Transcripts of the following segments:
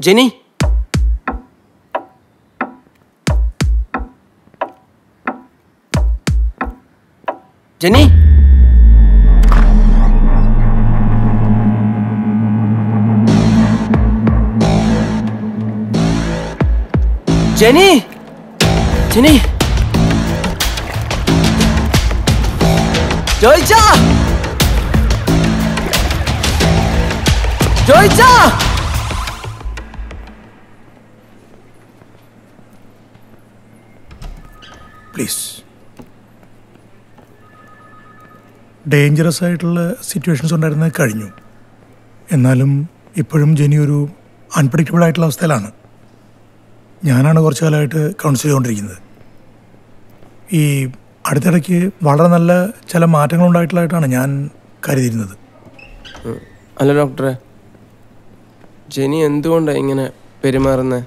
Jeni Jenny Jenny Jenny ജോയിച്ച ജോയിച്ച please dangerous ആയിട്ടുള്ള സിറ്റുവേഷൻസ് ഉണ്ടായിരുന്നത് കഴിഞ്ഞു എന്നാലും ഇപ്പോഴും ജെനി ഒരു അൺപ്രഡിക്റ്റബിൾ ആയിട്ടുള്ള അവസ്ഥയിലാണ് ഞാനാണ് കുറച്ചു കാലമായിട്ട് കൗൺസിൽ ചെയ്തുകൊണ്ടിരിക്കുന്നത് ഈ അടുത്തിടയ്ക്ക് വളരെ നല്ല ചില മാറ്റങ്ങൾ ഉണ്ടായിട്ടുള്ളതായിട്ടാണ് ഞാൻ കരുതിയിരുന്നത് അല്ല ഡോക്ടറെ ജെനി എന്തുകൊണ്ടാണ് ഇങ്ങനെ പെരുമാറുന്നത്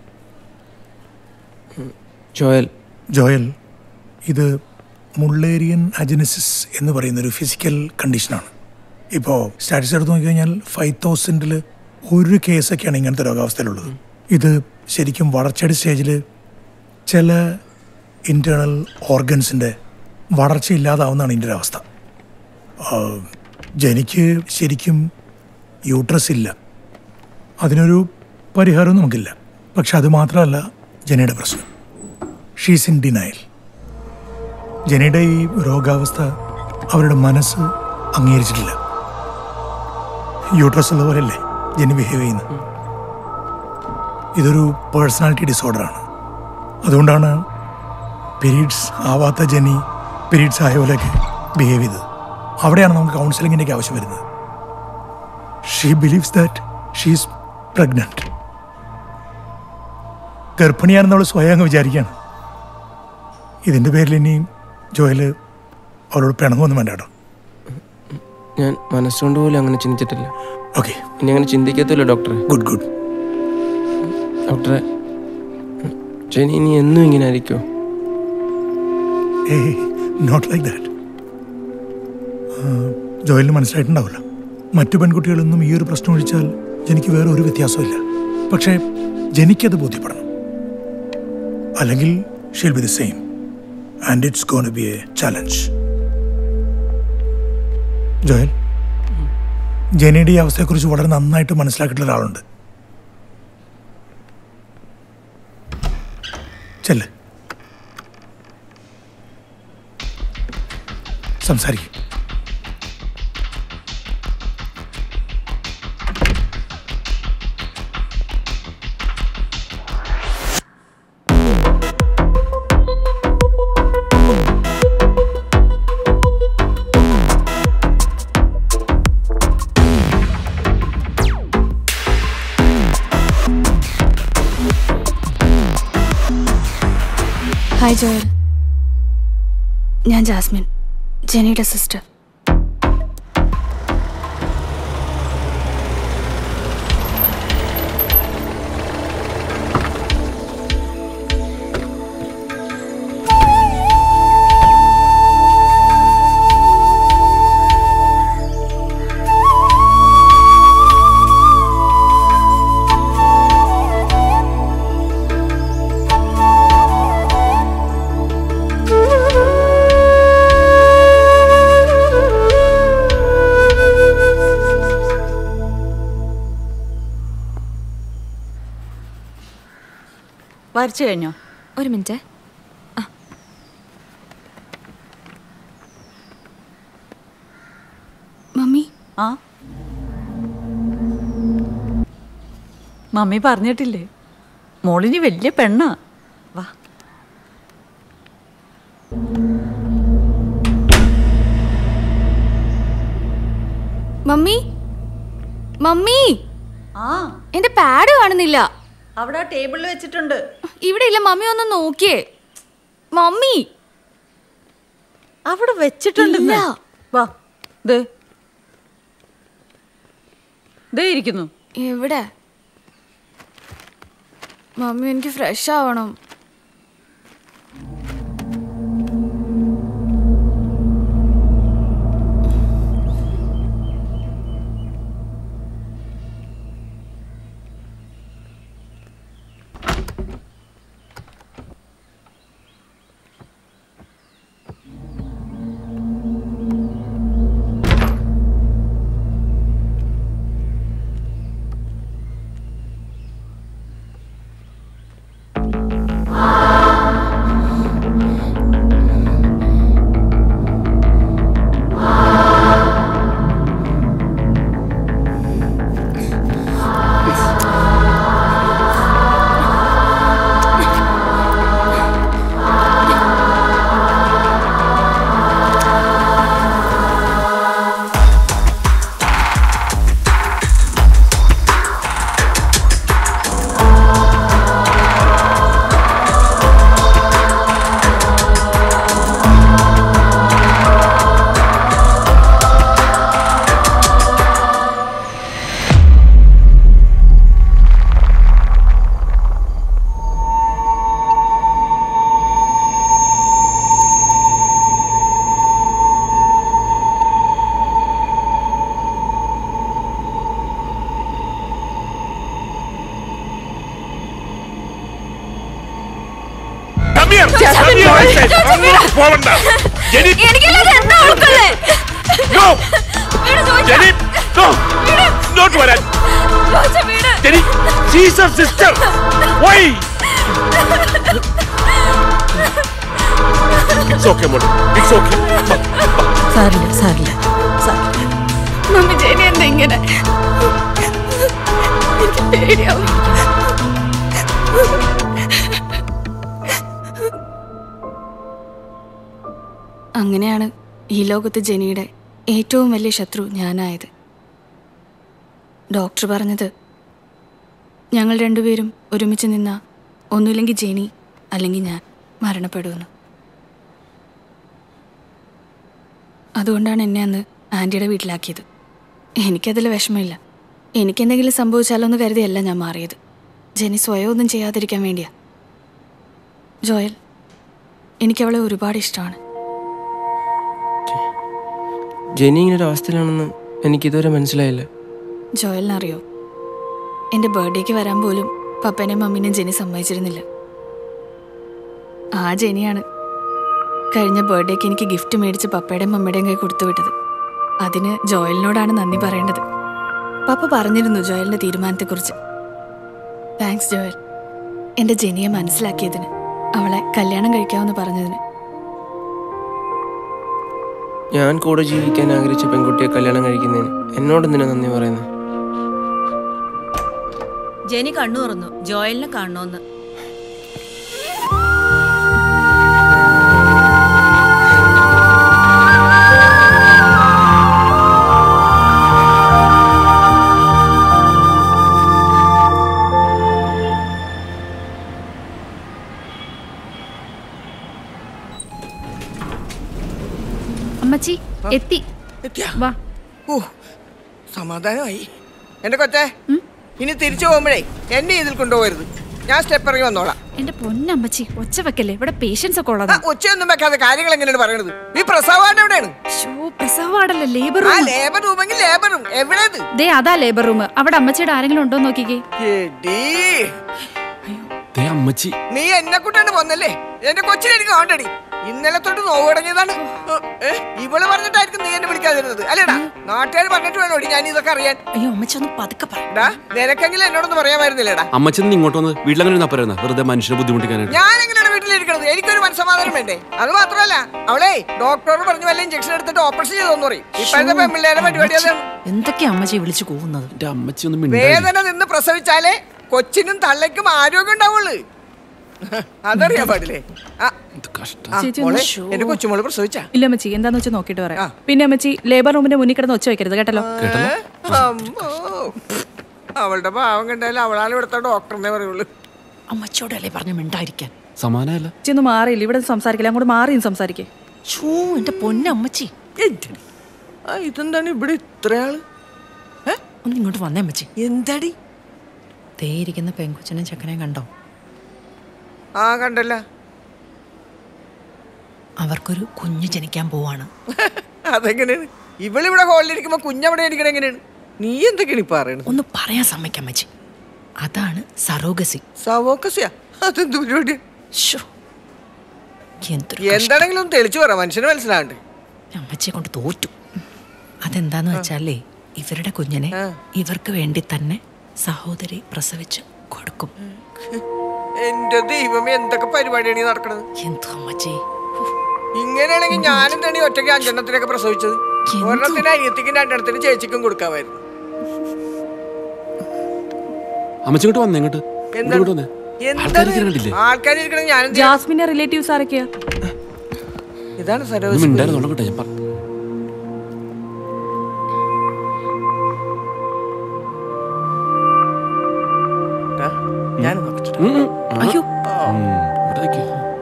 ജോയൽ ജോയൽ ഇത് മുള്ളേരിയൻ അജനസിസ് എന്ന് പറയുന്ന ഒരു ഫിസിക്കൽ കണ്ടീഷനാണ് ഇപ്പോൾ സ്റ്റാറ്റസ് എടുത്ത് നോക്കിക്കഴിഞ്ഞാൽ ഫൈവ് തൗസൻഡിൽ ഒരു കേസൊക്കെയാണ് ഇങ്ങനത്തെ രോഗാവസ്ഥയിലുള്ളത് ഇത് ശരിക്കും വളർച്ചയുടെ സ്റ്റേജിൽ ചില ഇൻറ്റേർണൽ ഓർഗൻസിൻ്റെ വളർച്ച ഇല്ലാതാവുന്നതാണ് ഇതിൻ്റെ ഒരു അവസ്ഥ ആ, ജനിക്ക് ശരിക്കും യൂട്രസ് ഇല്ല അതിനൊരു പരിഹാരവും നമുക്കില്ല പക്ഷെ അത് മാത്രമല്ല ജനയുടെ പ്രശ്നം ഷീസ് ഇൻ ഡിനയൽ ജനയുടെ ഈ രോഗാവസ്ഥ അവരുടെ മനസ്സ് അംഗീകരിച്ചിട്ടില്ല യൂട്രസ് ഉള്ള പോലെയല്ലേ ജനി ബിഹേവ് ചെയ്യുന്നത് ഇതൊരു പേഴ്സണാലിറ്റി ഡിസോർഡറാണ് അതുകൊണ്ടാണ് പീരീഡ്സ് ആവാത്ത ജനി പീരീഡ്സ് ആയ പോലെയൊക്കെ ബിഹേവ് ചെയ്തത് അവിടെയാണ് നമുക്ക് കൗൺസിലിങ്ങിൻ്റെയൊക്കെ ആവശ്യം വരുന്നത് she believes that she's pregnant ഗർഭിണിയാണെന്ന് അവൾ സ്വയം അങ്ങ് വിചാരിക്കുകയാണ് ഇതിൻ്റെ പേരിൽ ഇനി ജോയല് അവളോട് പിണങ്ങുമൊന്നും വേണ്ട കേട്ടോ ഞാൻ മനസ്സുകൊണ്ട് പോലും അങ്ങനെ ചിന്തിച്ചിട്ടില്ല ഓക്കെ ഇനി അങ്ങനെ ചിന്തിക്കത്തില്ല ഡോക്ടറെ ഗുഡ് ഗുഡ് ഡോക്ടറെ ജെനി ഇനി എന്നും ഇങ്ങനെ ആയിരിക്കുമോ ഏ നോട്ട് ലൈക്ക് ദാറ്റ് ജോയലിന് മനസ്സിലായിട്ടുണ്ടാവില്ല മറ്റു പെൺകുട്ടികളൊന്നും ഈ ഒരു പ്രശ്നം ഒഴിച്ചാൽ എനിക്ക് വേറെ ഒരു വ്യത്യാസമില്ല പക്ഷേ ജനിക്കത് ബോധ്യപ്പെടണം അല്ലെങ്കിൽ she'll be the same and it's gonna be a challenge Joel ജനിയുടെ ഈ അവസ്ഥയെക്കുറിച്ച് വളരെ നന്നായിട്ട് മനസ്സിലാക്കിയിട്ടുള്ള ഒരാളുണ്ട് ചെല്ല് സംസാരിക്കും ഹായ് ജോയൽ ഞാൻ ജാസ്മിൻ ജെനിയുടെ സിസ്റ്റർ വരച്ചു കഴിഞ്ഞോ ഒരു മിനിറ്റ് മമ്മി ആ മമ്മി പറഞ്ഞിട്ടില്ലേ മോളിനി വലിയ പെണ്ണാ വാ മമ്മി മമ്മി ആ എന്റെ പാഡ് കാണുന്നില്ല അവിടെ ടേബിളിൽ വെച്ചിട്ടുണ്ട് ഇവിടെ ഇല്ല മമ്മി ഒന്ന് നോക്കിയേ മമ്മി അവിടെ വെച്ചിട്ടുണ്ട് ഇല്ല. വാ ദേ ദേ ഇരിക്കുന്നു എവിടെ മമ്മി എനിക്ക് ഫ്രഷ് ആവണം here. Come here, I said. അങ്ങോട്ട് പോവണ്ട. ജെനി, എനിക്കല്ലാതെ എന്താ ഉൾക്കൊള്ളേ no. വീട് ചോദിച്ചാ ജെനി, no. ഇങ്ങോട്ട് വരാൻ. ചോദിച്ച വീട് Jeni, she's her sister. Why? It's okay, മോളെ. It's okay. വാ. സാരില്ല സാരില്ല സാരില്ല മമ്മി ജെനി എന്താ ഇങ്ങനെ എനിക്ക് പേടിയാവും അങ്ങനെയാണ് ഈ ലോകത്ത് ജെനിയുടെ ഏറ്റവും വലിയ ശത്രു ഞാനായത് ഡോക്ടർ പറഞ്ഞത് ഞങ്ങൾ രണ്ടുപേരും ഒരുമിച്ച് നിന്ന ഒന്നുമില്ലെങ്കിൽ ജെനി അല്ലെങ്കിൽ ഞാൻ മരണപ്പെടുമെന്ന് അതുകൊണ്ടാണ് എന്നെ അന്ന് ആൻറ്റിയുടെ വീട്ടിലാക്കിയത് എനിക്കതിൽ വിഷമമില്ല എനിക്കെന്തെങ്കിലും സംഭവിച്ചാലോ എന്ന് കരുതിയല്ല ഞാൻ മാറിയത് ജെനി സ്വയം ഒന്നും ചെയ്യാതിരിക്കാൻ വേണ്ടിയാ ജോയൽ എനിക്കവളെ ഒരുപാട് ഇഷ്ടമാണ് ജെനി ഇങ്ങനെ ഒരു അവസ്ഥയിലാണെന്ന് എനിക്കിതുവരെ മനസ്സിലായില്ല ജോയലിനറിയോ എൻ്റെ ബർത്ത്ഡേക്ക് വരാൻ പോലും പപ്പനെയും മമ്മീനെയും ജെനി സമ്മതിച്ചിരുന്നില്ല ആ ജെനിയാണ് കഴിഞ്ഞ ബർത്ത്ഡേക്ക് എനിക്ക് ഗിഫ്റ്റ് മേടിച്ച് പപ്പയുടെയും മമ്മയുടെയും കൈ കൊടുത്തു വിട്ടത് അതിന് ജോയലിനോടാണ് നന്ദി പറയേണ്ടത് പപ്പ പറഞ്ഞിരുന്നു ജോയലിന്റെ തീരുമാനത്തെക്കുറിച്ച് താങ്ക്സ് ജോയൽ എൻ്റെ ജെനിയെ മനസ്സിലാക്കിയതിന് അവളെ കല്യാണം കഴിക്കാമെന്ന് പറഞ്ഞതിന് ഞാൻ കൂടെ ജീവിക്കാൻ ആഗ്രഹിച്ച പെൺകുട്ടിയെ കല്യാണം കഴിക്കുന്നതിന് എന്നോട് എന്തിനാ നന്ദി പറയുന്നത് ജെനി കണ്ണു തുറന്നു ജോയലിനെ കാണണോന്ന് അമ്മച്ചി എത്തി എത്തിയാ വാ ഓ സമാധാനമായി എന്റെ കൊച്ചേ ഇനി തിരിച്ചു പോകുമ്പോഴേ എന്നെ ഇതിൽ കൊണ്ടുപോകരുത് ഞാൻ സ്റ്റെപ്പ് ഇറങ്ങി വന്നോളാം എന്റെ പൊന്നമ്മച്ചി ഒച്ച വെക്കല്ലേ ഇവിടെ പേഷ്യൻസ് ഒക്കെ ആ, ഉള്ളതാ ഒച്ചയൊന്നും വെക്കാതെ കാര്യങ്ങൾ എങ്ങനെയാണ് പറയണത് ഈ പ്രസവമായിട്ട് എവിടെയാണ് ഷോ പ്രസവവാടല്ല ലേബർ ആ റൂം ലേബർ റൂമെങ്കിൽ ലേബറും എവിടെയത് ദേ അതാ ലേബർ റൂം അവിടെ അമ്മച്ചിയുടെ ആരെങ്കിലും ഉണ്ടോ നോക്കിക്കേ എടീ, ദേ അമ്മച്ചി നീ എന്നെ കൂട്ടാണ് പോന്നല്ലേ എന്റെ കൊച്ചിനെ എനിക്ക് വേണ്ടടി ഇന്നലെ തൊട്ട് നോവ് തുടങ്ങിയതാണ് ഏ, ഇവള് പറഞ്ഞിട്ടായിരിക്കും നീ എന്നെ വിളിക്കാതിരുന്നത് അല്ലേടാ നാട്ടുകാർ പറഞ്ഞിട്ട് വേണോടി ഞാൻ ഇതൊക്കെ അറിയാൻ അയ്യോ അമ്മച്ചി ഒന്ന് പതുക്കെ പറ ഡാ നിനക്കെങ്കിലും എന്നോടൊന്ന് പറയാമായിരുന്നില്ലേടാ അമ്മച്ചൻ നീ ഇങ്ങോട്ട് വന്ന് വീട്ടിലങ്ങനെ നപ്പരുന്ന വെറുതെ മനുഷ്യനെ ബുദ്ധിമുട്ടിക്കാനായിട്ട് ഞാൻ എങ്ങനെയാണ് വീട്ടിലിരിക്കണത് എനിക്കൊരു മനസ്സമാധാനം വേണ്ടേ അത് മാത്രമല്ല അവളെ ഡോക്ടറോട് പറഞ്ഞു വല്ല ഇഞ്ചക്ഷൻ എടുത്തിട്ട് ഓപ്പറേഷൻ ചെയ്തോന്ന് പറയും ഇപ്പോഴത്തെ പെമ്പിള്ളേരെ പരിപാടി അതാണ് എന്തൊക്കെയാ അമ്മച്ചി വിളിച്ചു കൂവുന്നത് എന്റെ അമ്മച്ചി ഒന്നും മിണ്ടായി വേദന നിന്ന് പ്രസവിച്ചാലേ കൊച്ചിനും തള്ളയ്ക്കും ആരോഗ്യം ഉണ്ടാവുള്ളൂ അതറിയാൻ പാടില്ലേ ആ, എന്ത് കഷ്ടം ആ, മോളെ എന്റെ കൊച്ചുമോള് പ്രസവിച്ചാ ഇല്ല അമ്മച്ചി എന്താന്ന് വെച്ചാൽ നോക്കിയിട്ട് ആ. പറയാം പിന്നെ അമ്മച്ചി ലേബർ റൂമിന്റെ മുന്നിൽ കിടന്ന് ഒച്ച വെക്കരുത് കേട്ടല്ലോ കേട്ടല്ലോ അമ്മോ. അവളുടെ പാവം കണ്ടാലും അവളാണ് ഇവിടുത്തെ ഡോക്ടറിനെ പറയുള്ളൂ അമ്മച്ചിയോടല്ലേ പറഞ്ഞു മിണ്ടായിരിക്കാൻ സമാനമല്ല അമ്മച്ചി ഒന്നും മാറിയില്ല ഇവിടെ സംസാരിക്കില്ല അങ്ങോട്ട് മാറിയും സംസാരിക്കേ ഷൂ എന്റെ പൊന്നമ്മച്ചി എന്തെടി? ആ ഇതെന്താണ് ഇവിടെ ഇത്രയാള് ഏ? ഒന്ന് ഇങ്ങോട്ട് വന്നേ അമ്മച്ചി എന്താടി ദേ ഇരിക്കുന്ന പെങ്കുച്ചനും ചെക്കനെയും കണ്ടോ ആ കണ്ടല്ല അവർക്കൊരു കുഞ്ഞ് ജനിക്കാൻ പോവാണ് അതെങ്ങനെയാണ് ഇവളിവിടെ ഹോളിലിരിക്കുമ്പോ കുഞ്ഞവിടെ ഇരിക്കണ എങ്ങനെയാണ് നീ എന്തൊക്കെയാണ് ഈ പറയണത് ഒന്ന് പറയാൻ സമ്മതിക്കാം അമ്മച്ചി അതാണ് സറോഗസി സവോക്കസിയാ അതെന്ത് പരിപാടിയാ ശ്ശോ. എന്തൊരു കഷ്ടം. എന്താണെങ്കിലും ഒന്ന് തെളിച്ചു പറ മനുഷ്യന് മനസ്സിലാവണ്ടേ അമ്മച്ചിയെ കൊണ്ട് തോറ്റു അതെന്താന്ന് വെച്ചാലേ ഇവരുടെ കുഞ്ഞിനെ ആ. ഇവർക്ക് വേണ്ടി തന്നെ സഹോദരി പ്രസവിച്ച് കൊടുക്കും എന്റെ ദൈവമേ എന്തൊക്കെ പരിപാടിയാണ് ഈ നടക്കണത് എന്തോ അമ്മച്ചി ഇങ്ങനെയാണെങ്കിൽ ഞാനെന്താണ് ഈ ഒറ്റയ്ക്ക് അഞ്ചെണ്ണത്തിനൊക്കെ പ്രസവിച്ചത് എന്ത്? ഒരെണ്ണത്തിന് അനിയത്തിക്കും രണ്ടെണ്ണത്തിന് ചേച്ചിക്കും കൊടുക്കാമായിരുന്നു അമ്മച്ചി ഇങ്ങോട്ട് വന്നേ ഇങ്ങോട്ട് എന്താണ്? ഇങ്ങോട്ട് വന്നേ ആൾക്കാരിങ്ങനെ കണ്ടില്ലേ ആൾക്കാരിക്കണ ഞാൻ ജാസ്മിന്റെ റിലേറ്റീവ്സ് ആരൊക്കെയാ ഇതാണ് ഒന്നും സരോജ് മിണ്ടായിരുന്നു കേട്ടോ ഞാൻ പറ ഞാൻ നോക്കട്ടെ ഉം, ഉം. അയ്യോ ഉം, ഇവിടെ നിക്ക്.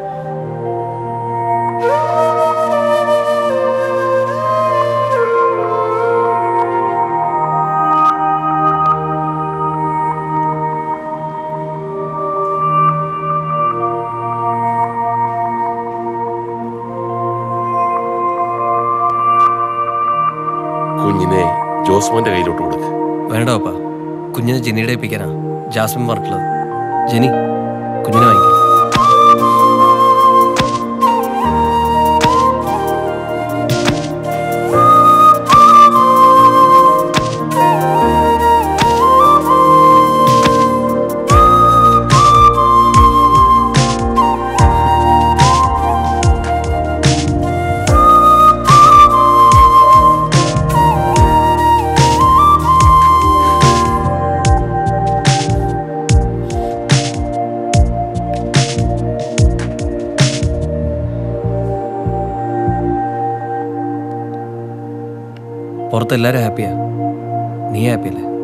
കുഞ്ഞിനെ ജോസ്മോന്റെ കയ്യിലോട്ട് കൊടുക്ക് വേണ്ട പപ്പ കുഞ്ഞിനെ ജെനിയുടെ ഏൽപ്പിക്കാനാ ജാസ്മിൻ പറഞ്ഞിട്ടുള്ളത് ജെനി കുഞ്ഞിനെ വാങ്ങിക്കും പുറത്ത് എല്ലാവരും ഹാപ്പിയാ നീ ഹാപ്പിയല്ലേ